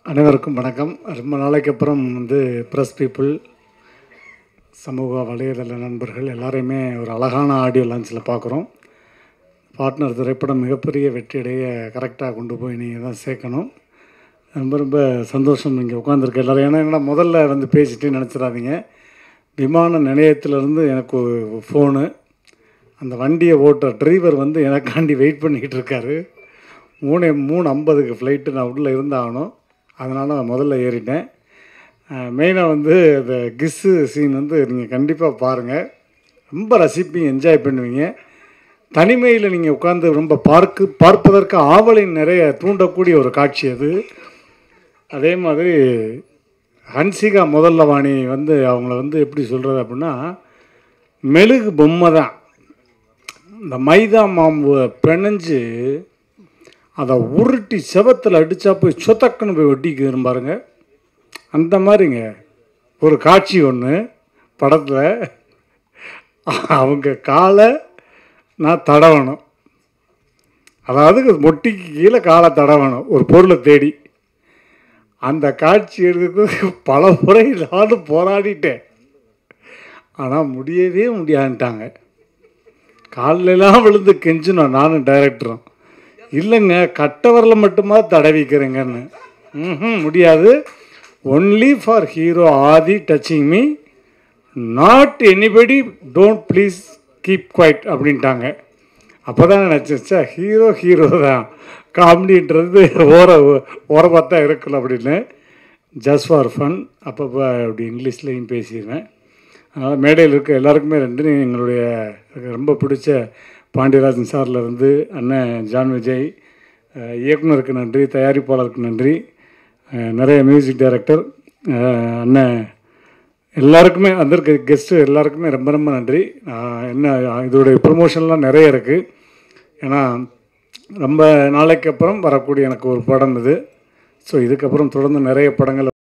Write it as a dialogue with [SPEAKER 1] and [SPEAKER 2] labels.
[SPEAKER 1] அனைவருக்கும் வணக்கம் ரொம்ப நாளைக்கு அப்புறம் வந்து ப்ரெஸ் பீப்புள் சமூக வலைதள நண்பர்கள் எல்லாரையுமே ஒரு அழகான ஆடியோ லான்ச்சில் பார்க்குறோம் பார்ட்னர் திரைப்படம் மிகப்பெரிய வெற்றியடைய கரெக்டாக கொண்டு போய் நீங்கள் தான் சேர்க்கணும் ரொம்ப ரொம்ப சந்தோஷம் இங்கே உட்காந்துருக்க எல்லாரும் ஏன்னா என்னடா முதல்ல வந்து பேசிட்டு நினச்சிடாதீங்க விமான நிலையத்திலேருந்து எனக்கு ஒரு ஃபோனு அந்த வண்டியை ஓட்டுற டிரைவர் வந்து எனக்காண்டி வெயிட் பண்ணிக்கிட்டு இருக்காரு மூணு மூணு ஐம்பதுக்கு ஃப்ளைட்டு நான் உள்ளே இருந்தாகணும் அதனால் நான் முதல்ல ஏறிட்டேன் மெயினாக வந்து அந்த கிஸ்ஸு சீன் வந்து நீங்கள் கண்டிப்பாக பாருங்கள் ரொம்ப ரசிப்பீங்க என்ஜாய் பண்ணுவீங்க தனிமையில் நீங்கள் உட்காந்து ரொம்ப பார்க்கு பார்ப்பதற்கு ஆவலை நிறைய தூண்டக்கூடிய ஒரு காட்சி அது அதே மாதிரி ஹன்சிகா முதல்ல வாணி வந்து அவங்கள வந்து எப்படி சொல்கிறது அப்படின்னா மெழுகு பொம்மை தான் இந்த மைதா மாம்பு பிணைஞ்சு அதை உருட்டி செவத்தில் அடித்தா போய் சொத்தக்குன்னு போய் ஒட்டிக்கு பாருங்க அந்த மாதிரிங்க ஒரு காட்சி ஒன்று படத்தில் அவங்க காலை நான் தடவணும் அதாவது மொட்டிக்கு கீழே காலை தடவணும் ஒரு பொருளை தேடி அந்த காட்சி எடுக்கிறதுக்கு பல முறை நானும் போராடிட்டேன் ஆனால் முடியவே முடியாதுன்ட்டாங்க காலிலெல்லாம் விழுந்து கெஞ்சினோம் நானும் டைரக்டரும் இல்லைங்க கட்டவரில் மட்டுமா தடவிக்கிறேங்கன்னு ம் முடியாது only for hero Aadhi touching me not anybody don't please keep quiet அப்படின்ட்டாங்க அப்போ தான் நினச்சிச்சா ஹீரோ ஹீரோ தான் காமெடின்றது ஓர ஓரமாக தான் இருக்கணும் அப்படின்னு ஜஸ்ட் ஃபார் ஃபன் அப்பப்போ அப்படி இங்கிலீஷ்லேயும் பேசிடுவேன் அதனால் மேடையில் இருக்க எல்லாருக்குமே ரெண்டு எங்களுடைய எனக்கு ரொம்ப பிடிச்ச பாண்டியராஜன் சார்லேருந்து அண்ணன் ஜான் விஜய் அஹ் இயக்குனருக்கு நன்றி தயாரிப்பாளருக்கு நன்றி அஹ் நிறைய மியூசிக் டைரக்டர் அஹ் அண்ணன் எல்லாருக்குமே வந்திருக்க கெஸ்ட்டு எல்லாருக்குமே ரொம்ப ரொம்ப நன்றி அஹ் என்ன இதோடைய ப்ரொமோஷன்லாம் நிறைய இருக்குது ஏன்னா ரொம்ப நாளைக்கு அப்புறம் வரக்கூடிய எனக்கு ஒரு படம் இது ஸோ இதுக்கப்புறம் தொடர்ந்து நிறைய படங்கள்